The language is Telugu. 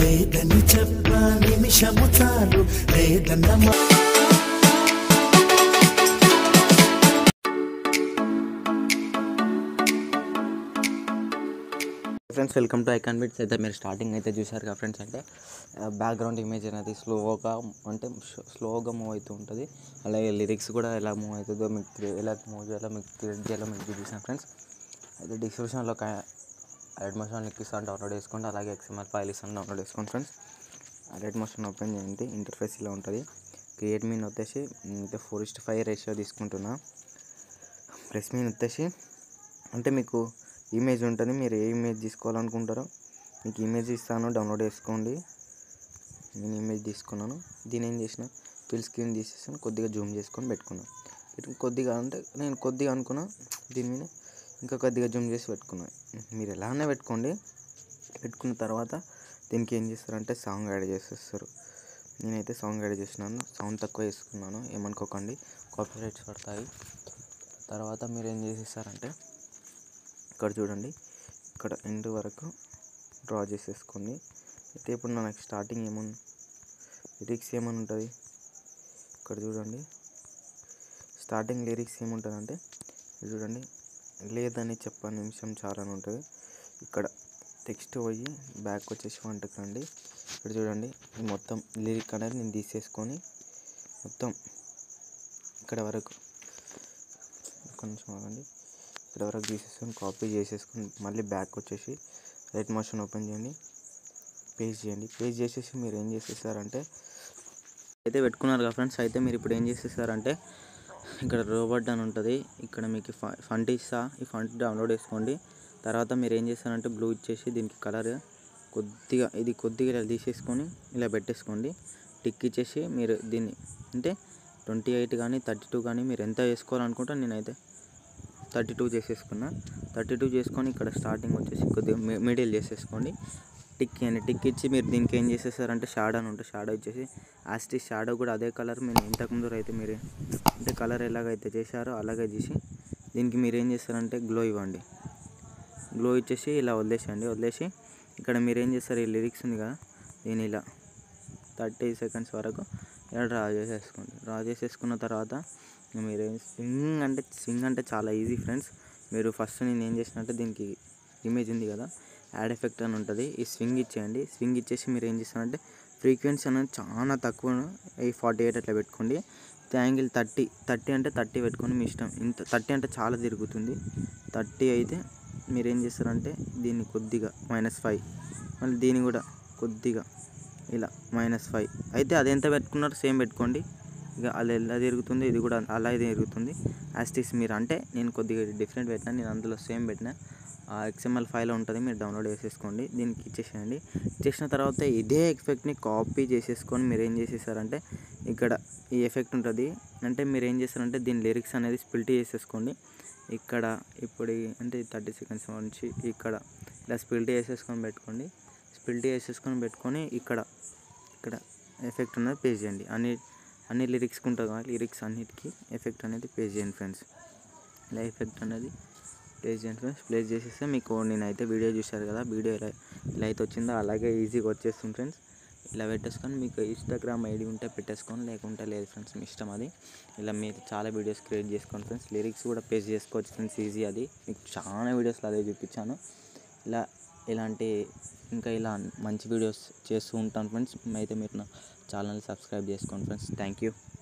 లేదని చెప్ప నిమిషము చాలు లేదన్న మా- friends welcome to icon bits అయితే మీరు స్టార్టింగ్ అయితే చూసారు కదా ఫ్రెండ్స్ అంటే బ్యాక్గ్రౌండ్ ఇమేజ్ అనేది స్లోగా అంటే స్లోగా మూవ్ అవుతూ ఉంటుంది అలాగే లిరిక్స్ కూడా ఎలా మూవ్ అవుతుందో మీకు క్రి- ఎలా మూవ్ చేయాలో మీకు క్రియేట్ చేయాలో మీకు చూపిస్తాను ఫ్రెండ్స్ అయితే డిస్క్రిప్షన్లో రెడ్ మోషన్ లింక్ ఇస్తాను డౌన్లోడ్ చేసుకోండి అలాగే ఎక్స్ఎంఎల్ ఫైల్ ఇస్తాను డౌన్లోడ్ చేసుకోండి ఫ్రెండ్స్ రెడ్ మోషన్ ఓపెన్ చేయండి ఇంటర్ఫేస్ ఇలా ఉంటుంది క్రియేట్ మీన్ వచ్చేసి అయితే ఫోర్ ఇస్ట్ ఫైవ్ రేషియో తీసుకుంటున్నా ప్లస్ మీన్ వచ్చేసి అంటే మీకు ఇమేజ్ ఉంటుంది మీరు ఏ ఇమేజ్ తీసుకోవాలనుకుంటారో మీకు ఇమేజ్ ఇస్తాను డౌన్లోడ్ చేసుకోండి నేను ఇమేజ్ తీసుకున్నాను దీని ఏం చేసిన ఫిల్ స్క్రీన్ తీసేసాను కొద్దిగా జూమ్ చేసుకొని పెట్టుకున్నాను పెట్టుకుని కొద్దిగా అంటే నేను కొద్దిగా అనుకున్నా దీని మీద ఇంకా కొద్దిగా జూమ్ చేసి పెట్టుకున్నాను మీరు ఎలానే పెట్టుకోండి పెట్టుకున్న తర్వాత దీనికి ఏం చేస్తారంటే సాంగ్ యాడ్ చేసేస్తారు నేనైతే సాంగ్ యాడ్ చేసినాను సౌండ్ తక్కువ వేసుకున్నాను ఏమనుకోకండి కాపీ రైట్స్ పడతాయి తర్వాత మీరు ఏం చేసేస్తారంటే ఇక్కడ చూడండి ఇక్కడ ఎండ్ వరకు డ్రా చేసేసుకోండి అయితే ఇప్పుడు నాకు స్టార్టింగ్ ఏమన్నా లిరిక్స్ ఏమని ఉంటుంది ఇక్కడ చూడండి స్టార్టింగ్ లిరిక్స్ ఏముంటుందంటే ఇది చూడండి లేదని చెప్ప నిమిషం చాలా అని ఉంటుంది ఇక్కడ టెక్స్ట్ పోయి బ్యాక్ వచ్చేసి వంటకండి ఇక్కడ చూడండి ఈ మొత్తం లిరిక్ అనేది నేను తీసేసుకొని మొత్తం ఇక్కడ వరకు ఒక్క నిమిషం ఆగండి ఇక్కడ వరకు తీసేసుకొని కాపీ చేసేసుకొని మళ్ళీ బ్యాక్ వచ్చేసి రైట్ మోషన్ ఓపెన్ చేయండి పేస్ట్ చేయండి పేస్ట్ చేసేసి మీరు ఏం చేసేసారంటే అయితే పెట్టుకున్నారు కదా ఫ్రెండ్స్ అయితే మీరు ఇప్పుడు ఏం చేసేసారంటే ఇక్కడ రోబోట్ అని ఉంటుంది ఇక్కడ మీకు ఫ- ఫంట్ ఇస్తా ఈ ఫంట్ డౌన్లోడ్ చేసుకోండి తర్వాత మీరు ఏం చేస్తారంటే బ్లూ ఇచ్చేసి దీనికి కలర్ కొద్దిగా ఇది కొద్దిగా ఇలా తీసేసుకొని ఇలా పెట్టేసుకోండి టిక్ ఇచ్చేసి మీరు దీన్ని అంటే ట్వంటీ ఎయిట్ కానీ థర్టీ టూ కానీ మీరు ఎంత వేసుకోవాలనుకుంటే నేనైతే థర్టీ టూ చేసేసుకున్నా థర్టీ టూ చేసుకొని ఇక్కడ స్టార్టింగ్ వచ్చేసి కొద్దిగా మి- మిడిల్ చేసేసుకోండి టిక్ అని టిక్ ఇచ్చి మీరు దీనికి ఏం చేసేసారంటే షాడో అని ఉంటుంది షాడో ఇచ్చేసి యాస్టి షాడో కూడా అదే కలర్ మీరు ఇంతకుముందు అయితే మీరు అంటే కలర్ ఎలాగైతే చేశారో అలాగే చేసి దీనికి మీరు ఏం చేస్తారంటే గ్లో ఇవ్వండి గ్లో ఇచ్చేసి ఇలా వదిలేసేయండి వదిలేసి ఇక్కడ మీరు ఏం చేస్తారు ఈ లిరిక్స్ ఉంది కదా దీని ఇలా థర్టీ సెకండ్స్ వరకు ఇలా డ్రా చేసేసుకోండి డ్రా చేసేసుకున్న తర్వాత మీరు స్వింగ్ అంటే స్వింగ్ అంటే చాలా ఈజీ ఫ్రెండ్స్ మీరు ఫస్ట్ నేను ఏం చేసినట్టే దీనికి ఇమేజ్ ఉంది కదా యాడ్ ఎఫెక్ట్ అని ఉంటుంది ఈ స్వింగ్ ఇచ్చేయండి స్వింగ్ ఇచ్చేసి మీరు ఏం చేస్తారంటే ఫ్రీక్వెన్సీ అనేది చాలా తక్కువ ఈ ఫార్టీ ఎయిట్ అట్లా పెట్టుకోండి యాంగిల్ థర్టీ థర్టీ అంటే థర్టీ పెట్టుకొని మీ ఇష్టం ఇంత థర్టీ అంటే చాలా తిరుగుతుంది థర్టీ అయితే మీరు ఏం చేస్తారంటే దీన్ని కొద్దిగా మైనస్ ఫైవ్ మళ్ళీ దీన్ని కూడా కొద్దిగా ఇలా మైనస్ ఫైవ్ అయితే అది ఎంత పెట్టుకున్నారో సేమ్ పెట్టుకోండి ఇక అలా ఎలా తిరుగుతుంది ఇది కూడా అలా తిరుగుతుంది యాస్టిక్స్ మీరు అంటే నేను కొద్దిగా డిఫరెంట్ పెట్టినా నేను అందులో సేమ్ పెట్టినా ఆ ఎక్స్ఎంఎల్ ఫైల్ ఉంటుంది మీరు డౌన్లోడ్ చేసేసుకోండి దీనికి ఇచ్చేసేయండి ఇచ్చేసిన తర్వాత ఇదే ఎఫెక్ట్ని కాపీ చేసేసుకొని మీరు ఏం చేసేసారంటే ఇక్కడ ఈ ఎఫెక్ట్ ఉంటుంది అంటే మీరు ఏం చేస్తారంటే దీని లిరిక్స్ అనేది స్పిల్ట్ చేసేసుకోండి ఇక్కడ ఇప్పుడు ఈ- అంటే థర్టీ సెకండ్స్ నుంచి ఇక్కడ ఇలా స్పిల్ట్ చేసేసుకొని పెట్టుకోండి స్పిల్ట్ చేసేసుకొని పెట్టుకొని ఇక్కడ ఇక్కడ ఎఫెక్ట్ అనేది పే చేయండి అన్ని అన్ని లిరిక్స్కి ఉంటుంది కదా లిరిక్స్ అన్నిటికీ ఎఫెక్ట్ అనేది పే చేయండి ఫ్రెండ్స్ ఇలా ఎఫెక్ట్ అనేది ప్లేస్ చేయండి ఫ్రెండ్స్ ప్లేస్ చేసేస్తే మీకు నేనైతే వీడియో చూశారు కదా వీడియో ఎలా ఎలా అయితే వచ్చిందో అలాగే ఈజీగా వచ్చేస్తుంది ఫ్రెండ్స్ ఇలా పెట్టేసుకొని మీకు ఇన్స్టాగ్రామ్ ఐడి ఉంటే పెట్టేసుకోండి లేకుంటే లేదు ఫ్రెండ్స్ మీ ఇష్టం అది ఇలా మీరు చాలా వీడియోస్ క్రియేట్ చేసుకోండి ఫ్రెండ్స్ లిరిక్స్ కూడా పేస్ట్ చేసుకోవచ్చు ఫ్రెండ్స్ ఈజీ అది మీకు చాలా వీడియోస్లో అదే చూపించాను ఇలా ఇలాంటి ఇంకా ఇలా మంచి వీడియోస్ చేస్తూ ఉంటాను ఫ్రెండ్స్ అయితే మీరు నా ఛానల్ సబ్స్క్రైబ్ చేసుకోండి ఫ్రెండ్స్ థ్యాంక్ యూ